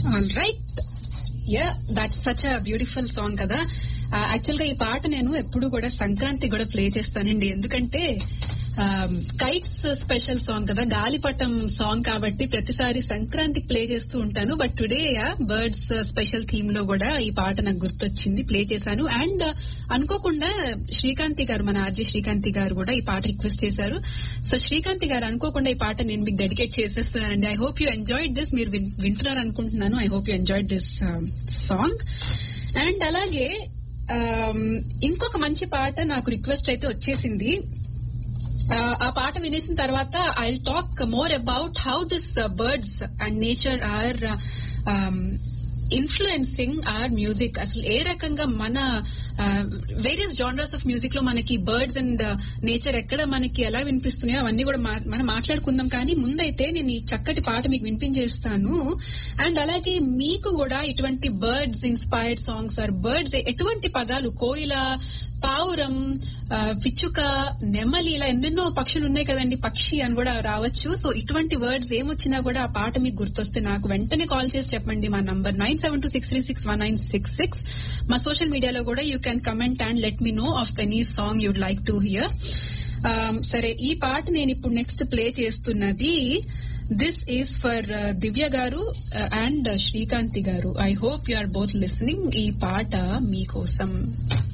all right ya that's such a beautiful song కదా actual గా ఈ పాట నేను ఎప్పుడు కూడా సంక్రాంతి కూడా ప్లే చేస్తానండి ఎందుకంటే కైట్స్ స్పెషల్ సాంగ్ కదా గాలిపటం సాంగ్ కాబట్టి ప్రతిసారి సంక్రాంతికి ప్లే చేస్తూ ఉంటాను but today birds special theme లో కూడా ఈ పాట నాకు గుర్తొచ్చింది ప్లే చేశాను అండ్ అనుకోకుండా శ్రీకాంతి గారు మన ఆర్జే శ్రీకాంతి గారు కూడా ఈ పాట రిక్వెస్ట్ చేశారు సో శ్రీకాంతి గారు అనుకోకుండా ఈ పాట నేను మీకు డెడికేట్ చేసేస్తున్నానండి I hope you enjoyed this మీరు విన్- వింటున్నారు అనుకుంటున్నాను I hope you enjoyed this song and అలాగే um, ఇంకొక మంచి పాట నాకు రిక్వెస్ట్ అయితే వచ్చేసింది ఆ, ఆ పాట వినేసిన తర్వాత I talk more about how this birds and nature are influencing our music అసలు ఏ రకంగా మన వేరియస్ జానర్స్ ఆఫ్ మ్యూజిక్ లో మనకి బర్డ్స్ అండ్ నేచర్ ఎక్కడ మనకి ఎలా వినిపిస్తున్నాయో అవన్నీ కూడా మా- మనం మాట్లాడుకుందాం కానీ ముందైతే నేను ఈ చక్కటి పాట మీకు వినిపించేస్తాను అండ్ అలాగే మీకు కూడా ఇటువంటి birds inspired songs or birds ఎటువంటి పదాలు కోయిల పావురం ఆ, పిచ్చుక నెమలి ఇలా ఎన్నెన్నో పక్షులు ఉన్నాయి కదండి పక్షి అని కూడా రావచ్చు సో ఇటువంటి వర్డ్స్ ఏమొచ్చినా కూడా ఆ పాట మీకు గుర్తొస్తే నాకు వెంటనే కాల్ చేసి చెప్పండి మా number nine seven two six three six one nine six six మా సోషల్ మీడియాలో కూడా you can comment and let me know of any song you'd like to hear సరే ఈ పాట నేను ఇప్పుడు నెక్స్ట్ ప్లే చేస్తున్నది this is for Divya garu and Srikanthi garu I hope you are both listening ఈ పాట మీకోసం